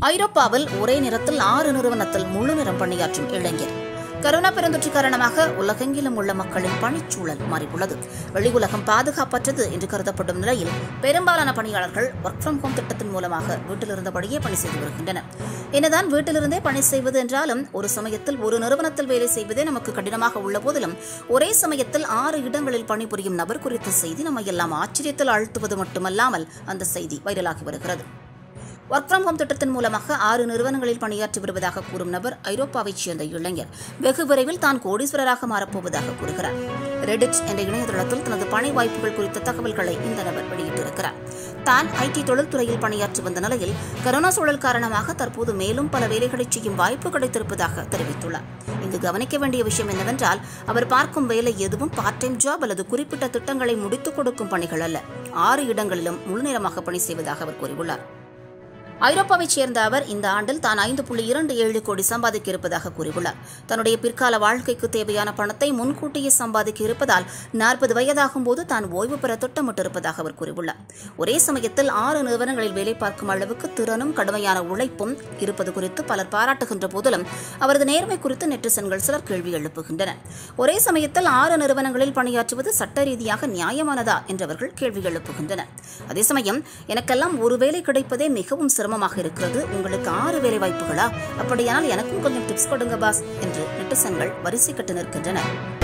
ஐரோப்பாவில் ஒரே நேரத்தில் ஆறு நிறுவனத்தில் முழு நேரம் பணியாற்றும் இளைஞர் கரோனா பெருந்தொற்று காரணமாக உலகெங்கிலும் உள்ள மக்களின் பணிச்சூழல் மாறியுள்ளது வெளி உலகம் பாதுகாப்பற்றது என்று கருதப்படும் நிலையில் பெரும்பாலான பணியாளர்கள் ஒர்க் ஃப்ரம் ஹோம் திட்டத்தின் மூலமாக வீட்டிலிருந்தபடியே பணி செய்து வருகின்றனர் என்னதான் வீட்டிலிருந்தே பணி செய்வது என்றாலும் ஒரு சமயத்தில் ஒரு நிறுவனத்தில் வேலை செய்வதே நமக்கு கடினமாக உள்ள போதிலும் ஒரே சமயத்தில் ஆறு இடங்களில் பணிபுரியும் நபர் குறித்த செய்தி நம்ம எல்லாம் ஆச்சரியத்தில் ஆழ்த்துவது மட்டுமல்லாமல் அந்த செய்தி வைரலாகி வருகிறது ஒர்க் ஃப்ரம் ஹோம் திட்டத்தின் மூலமாக ஆறு நிறுவனங்களில் பணியாற்றி வருவதாக கூறும் நபர் ஐரோப்பாவைச் சேர்ந்த இளைஞர் வெகு விரைவில் தான் கோடீஸ்வரராக மாறப்போவதாக கூறுகிறார் ரெடிட் என்ற இணையதளத்தில் தனது பணி வாய்ப்புகள் குறித்த தகவல்களை இந்த நபர் வெளியிட்டிருக்கிறார் தான் ஐடி தொழில்துறையில் பணியாற்றி வந்த நிலையில் கரோனா சூழல் காரணமாக தற்போது மேலும் பல வேலைகளை செய்யும் வாய்ப்பு கிடைத்திருப்பதாக தெரிவித்துள்ளார் இங்கு கவனிக்க வேண்டிய விஷயம் என்னவென்றால் அவர் பார்க்கும் வேலை எதுவும் பார்ட் டைம் ஜாப் அல்லது குறிப்பிட்ட திட்டங்களை முடித்துக் கொடுக்கும் பணிகள் அல்ல ஆறு இடங்களிலும் முழுநேரமாக பணி செய்வதாக அவர் கூறியுள்ளார் ஐரோப்பாவைச் சேர்ந்த அவர் இந்த ஆண்டில் தான் ஐந்து புள்ளி இரண்டு ஏழு கோடி சம்பாதிக்க இருப்பதாக கூறியுள்ளார் தன்னுடைய பிற்கால வாழ்க்கைக்கு தேவையான பணத்தை முன்கூட்டியே சம்பாதிக்க இருப்பதால் நாற்பது வயதாகும் போது தான் ஓய்வு பெற திட்டமிட்டிருப்பதாக அவர் கூறியுள்ளார் ஒரே சமயத்தில் ஆறு நிறுவனங்களில் வேலை பார்க்கும் அளவுக்கு திறனும் கடுமையான உழைப்பும் இருப்பது குறித்து பலர் பாராட்டுகின்ற போதிலும் அவரது நேர்மை குறித்து நெட்டிசன்கள் சிலர் கேள்வி எழுப்புகின்றனர் ஒரே சமயத்தில் ஆறு நிறுவனங்களில் பணியாற்றுவது சட்ட ரீதியாக நியாயமானதா என்றவர்கள் கேள்வி எழுப்புகின்றனர் அதே சமயம் எனக்கெல்லாம் ஒரு வேலை கிடைப்பதே மிகவும் சிரமமாக இருக்கிறது உங்களுக்கு ஆறு வேலை வாய்ப்புகளா அப்படியானால் எனக்கும் கொஞ்சம் டிப்ஸ் கொடுங்க பாஸ் என்று நெட்டிசன்கள் வரிசை கட்டு நிற்கின்றனர்